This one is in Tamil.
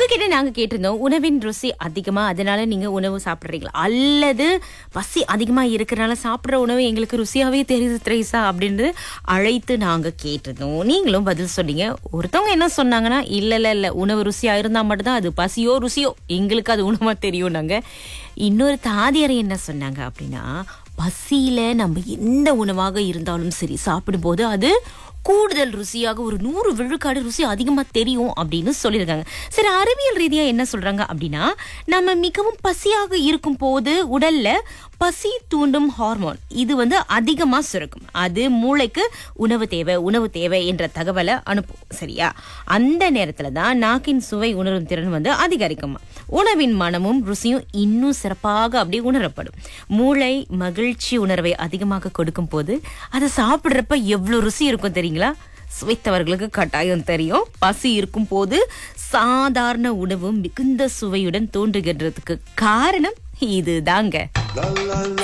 உங்ககிட்ட நாங்க கேட்டிருந்தோம் உணவின் ருசி அதிகமா அதனால நீங்க உணவு சாப்பிடுறீங்களா அல்லது பசி அதிகமா இருக்கிறனால சாப்பிடுற உணவு எங்களுக்கு ருசியாவே தெரியுது திரேசா அப்படின்னு அழைத்து நாங்க கேட்டிருந்தோம் நீங்களும் பதில் சொன்னீங்க ஒருத்தவங்க என்ன சொன்னாங்கன்னா இல்ல இல்ல இல்ல உணவு ருசியா இருந்தா மட்டும்தான் அது பசியோ ருசியோ எங்களுக்கு அது உணவா தெரியும் நாங்க இன்னொரு தாதியரை என்ன சொன்னாங்க அப்படின்னா பசியில நம்ம எந்த உணவாக இருந்தாலும் சரி சாப்பிடும்போது அது கூடுதல் ருசியாக ஒரு நூறு விழுக்காடு ருசி அதிகமா தெரியும் அப்படின்னு சொல்லியிருக்காங்க சரி அறிவியல் ரீதியா என்ன சொல்றாங்க அப்படின்னா நம்ம மிகவும் பசியாக இருக்கும் போது உடல்ல பசி தூண்டும் ஹார்மோன் இது வந்து அதிகமா சுரக்கும் அது மூளைக்கு உணவு தேவை உணவு தேவை என்ற தகவலை அனுப்பும் சரியா அந்த நேரத்துல தான் நாக்கின் சுவை உணரும் திறன் வந்து அதிகரிக்கும் உணவின் மனமும் ருசியும் இன்னும் சிறப்பாக அப்படியே உணரப்படும் மூளை மகிழ்ச்சி உணர்வை அதிகமாக கொடுக்கும் போது அதை சாப்பிடுறப்ப எவ்வளவு ருசி இருக்கும் தெரியுங்களா சுவைத்தவர்களுக்கு கட்டாயம் தெரியும் பசி இருக்கும் போது சாதாரண உணவு மிகுந்த சுவையுடன் தோன்றுகின்றதுக்கு காரணம் இதுதாங்க